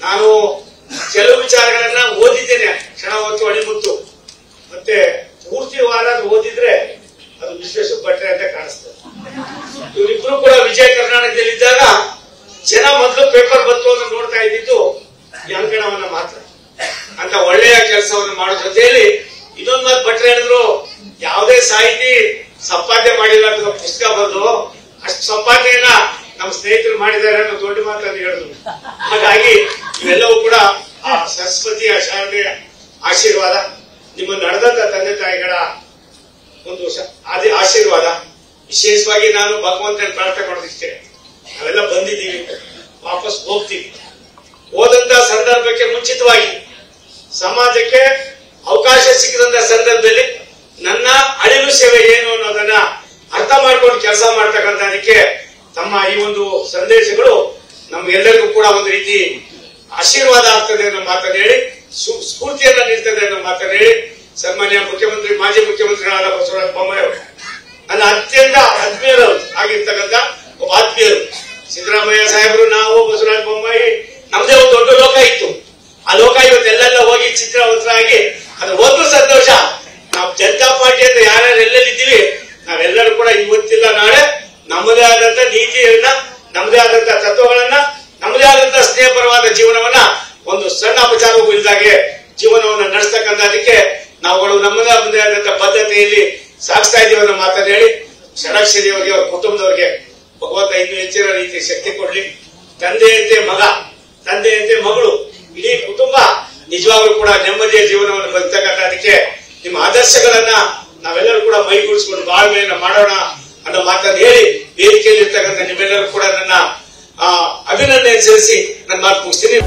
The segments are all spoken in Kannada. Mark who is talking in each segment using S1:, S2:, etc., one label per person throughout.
S1: ನಾನು ಕೆಲವು ವಿಚಾರಗಳನ್ನ ಓದಿದ್ದೇನೆ ಕ್ಷಣ ಹೊತ್ತು ಅಣಿಮುತ್ತು ಮತ್ತೆ ಪೂರ್ತಿ ವಾರ ಓದಿದ್ರೆ ಅದು ವಿಶ್ವೇಶ್ವರ ಭಟ್ರೆ ಅಂತ ಕಾಣಿಸ್ತದೆ ಇವರಿಬ್ರು ಕೂಡ ವಿಜಯ ಕರ್ನಾಟಕದಲ್ಲಿದ್ದಾಗ ಜನ ಮೊದಲು ಪೇಪರ್ ಬಂತು ಅಂತ ನೋಡ್ತಾ ಇದ್ದಿದ್ದು ಈ ಅಂಕಣವನ್ನ ಮಾತ್ರ ಅಂತ ಒಳ್ಳೆಯ ಕೆಲಸವನ್ನು ಮಾಡೋ ಜೊತೆಯಲ್ಲಿ ಇನ್ನೊಂದ್ ಮಾತು ಭಟ್ರೆ ಹೇಳಿದ್ರು ಯಾವುದೇ ಸಾಹಿತಿ ಸಂಪಾದನೆ ಮಾಡಿಲ್ಲ ಅಂತ ಪುಸ್ತಕ ಬರೆದು ಅಷ್ಟು ಸಂಪಾದನೆಯನ್ನ ನಮ್ಮ ಸ್ನೇಹಿತರು ಮಾಡಿದ್ದಾರೆ ಅನ್ನೋ ದೊಡ್ಡ ಮಾತನ್ನು ಹೇಳಿದ್ರು ಹಾಗಾಗಿ ಇವೆಲ್ಲವೂ ಕೂಡ ಆ ಸರಸ್ವತಿಯ ಶಾಲೆಯ ಆಶೀರ್ವಾದ ನಿಮ್ಮ ನಡೆದಂತ ತಂದೆ ತಾಯಿಗಳ ಒಂದು ಸ- ಆದಿ ಆಶೀರ್ವಾದ ವಿಶೇಷವಾಗಿ ನಾನು ಭಗವಂತನ ಪ್ರಾರ್ಥನೆ ಮಾಡೋದಿಷ್ಟೇ ನಾವೆಲ್ಲ ಬಂದಿದ್ದೀವಿ ವಾಪಸ್ ಹೋಗ್ತೀವಿ ಹೋದಂತ ಸಂದರ್ಭಕ್ಕೆ ಮುಂಚಿತವಾಗಿ ಸಮಾಜಕ್ಕೆ ಅವಕಾಶ ಸಿಕ್ಕಿದಂತ ಸಂದರ್ಭದಲ್ಲಿ ನನ್ನ ಅಳಿಲು ಸೇವೆ ಏನು ಅನ್ನೋದನ್ನ ಅರ್ಥ ಮಾಡ್ಕೊಂಡು ಕೆಲಸ ಮಾಡ್ತಕ್ಕಂಥದಕ್ಕೆ ತಮ್ಮ ಈ ಒಂದು ಸಂದೇಶಗಳು ನಮ್ಗೆಲ್ಲರಿಗೂ ಕೂಡ ಒಂದು ರೀತಿ ಆಶೀರ್ವಾದ ಆಗ್ತದೆ ಅನ್ನೋ ಮಾತನ್ನು ಹೇಳಿ ಸು- ಸ್ಫೂರ್ತಿಯನ್ನ ನೀಡ್ತದೆ ಅನ್ನೋ ಮಾತನ್ನು ಹೇಳಿ ಸನ್ಮಾನ್ಯ ಮುಖ್ಯಮಂತ್ರಿ ಮಾಜಿ ಮುಖ್ಯಮಂತ್ರಿಗಳಾದ ಬಸವರಾಜ ಬೊಮ್ಮಾಯಿ ಅವರು ನನ್ನ ಅತ್ಯಂತ ಆತ್ಮೀಯರು ಆಗಿರ್ತಕ್ಕಂಥ ಒಬ್ಬ ಆತ್ಮೀಯರು ಸಿದ್ದರಾಮಯ್ಯ ಸಾಹೇಬರು ನಾವು ಬಸವರಾಜ ಬೊಮ್ಮಾಯಿ ನಮ್ದೇ ಒಂದು ದೊಡ್ಡ ಲೋಕ ಇತ್ತು ಆ ಲೋಕ ಇವತ್ತೆಲ್ಲೆಲ್ಲ ಹೋಗಿ ಚಿತ್ರವಂತರಾಗಿ ಅದು ಒಂದು ಸಂತೋಷ ನಾವು ಜನತಾ ಪಾರ್ಟಿ ಅಂತ ಯಾರ್ಯಾರು ಎಲ್ಲೆಲ್ಲಿದ್ದೀವಿ ನಾವೆಲ್ಲರೂ ಕೂಡ ಇವತ್ತಿಲ್ಲ ನಾಳೆ ನಮ್ಮದೇ ಆದಂತ ನೀತಿಯನ್ನ ನಮ್ಮದೇ ಆದಂತ ತತ್ವಗಳನ್ನ ನಮ್ಮದೇ ಆದಂತ ಸ್ನೇಹಪರವಾದ ಜೀವನವನ್ನ ಒಂದು ಸಣ್ಣ ಅಪಚಾರವೂ ಇಲ್ದಾಗೆ ಜೀವನವನ್ನ ನಡೆಸ್ತಕ್ಕಂಥದಕ್ಕೆ ನಾವುಗಳು ನಮ್ಮದೇ ನಮ್ಮದೇ ಆದಂತ ಪದ್ಧತಿಯಲ್ಲಿ ಸಾಗಿಸ್ತಾ ಇದೀವಿ ಅನ್ನೋ ಮಾತನ್ನು ಹೇಳಿ ಷಡಕ್ಷರಿ ಅವರಿಗೆ ಅವ್ರ ಕುಟುಂಬದವರಿಗೆ ಭಗವಂತ ಇನ್ನೂ ಹೆಚ್ಚಿನ ರೀತಿ ಶಕ್ತಿ ಕೊಡ್ಲಿ ತಂದೆಯಂತೆ ಮಗ ತಂದೆಯಂತೆ ಮಗಳು ಇಡೀ ಕುಟುಂಬ ನಿಜವಾಗ್ಲೂ ಕೂಡ ನೆಮ್ಮದಿಯ ಜೀವನವನ್ನು ಬದುಕತಕ್ಕಂಥದಕ್ಕೆ ನಿಮ್ಮ ಆದರ್ಶಗಳನ್ನ ನಾವೆಲ್ಲರೂ ಕೂಡ ಮೈಗೂಡಿಸ್ಕೊಂಡು ಬಾಳ್ಮೆಯನ್ನ ಮಾಡೋಣ ಅನ್ನೋ ಮಾತನ್ನು ಹೇಳಿ ವೇದಿಕೆಯಲ್ಲಿ ಇರ್ತಕ್ಕಂಥ ನಿಮ್ಮೆಲ್ಲರೂ ಕೂಡ ನನ್ನ ಆ, ಅಭಿನಂದನೆ ಸಲ್ಲಿಸಿ ನನ್ನ ಮಾತು ಮುಗಿಸ್ತೀನಿ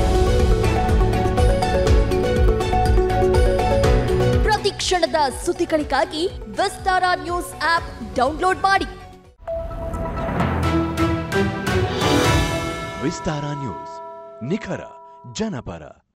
S2: ಪ್ರತಿ ಕ್ಷಣದ ಸುದ್ದಿಗಳಿಗಾಗಿ ವಿಸ್ತಾರ ನ್ಯೂಸ್ ಆಪ್ ಡೌನ್ಲೋಡ್ ಮಾಡಿ
S3: ವಿಸ್ತಾರ ನ್ಯೂಸ್ ನಿಖರ ಜನಪರ